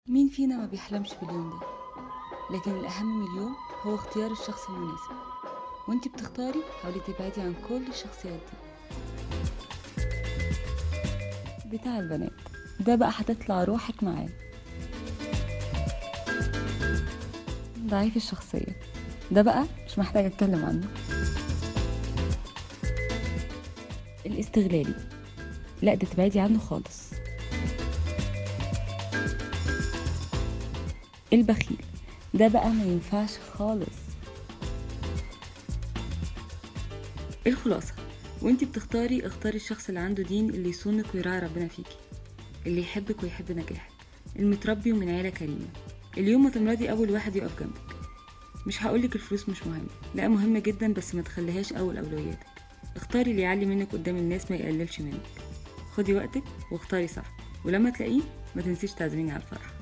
مين فينا ما بيحلمش باليوم ده لكن الأهم من اليوم هو اختيار الشخص المناسب وانتي بتختاري حاولي تبعدي عن كل الشخصيات دي بتاع البنات ده بقى هتطلع روحك معاه ضعيف الشخصية ده بقى مش محتاجة اتكلم عنه الاستغلالي لا ده تبعدي عنه خالص البخيل ده بقى ما ينفعش خالص الخلاصة وانتي بتختاري اختاري الشخص اللي عنده دين اللي يصونك ويراعي ربنا فيكي اللي يحبك ويحب نجاحك المتربي ومن عيلة كريمة اليوم ما تمرضي أول واحد يقف جنبك مش هقولك الفلوس مش مهمة لا مهمة جدا بس ما تخليهاش أول أولوياتك اختاري اللي يعلي منك قدام الناس ما يقللش منك خدي وقتك واختاري صح ولما تلاقيه ما تنسيش تعزميني على الفرح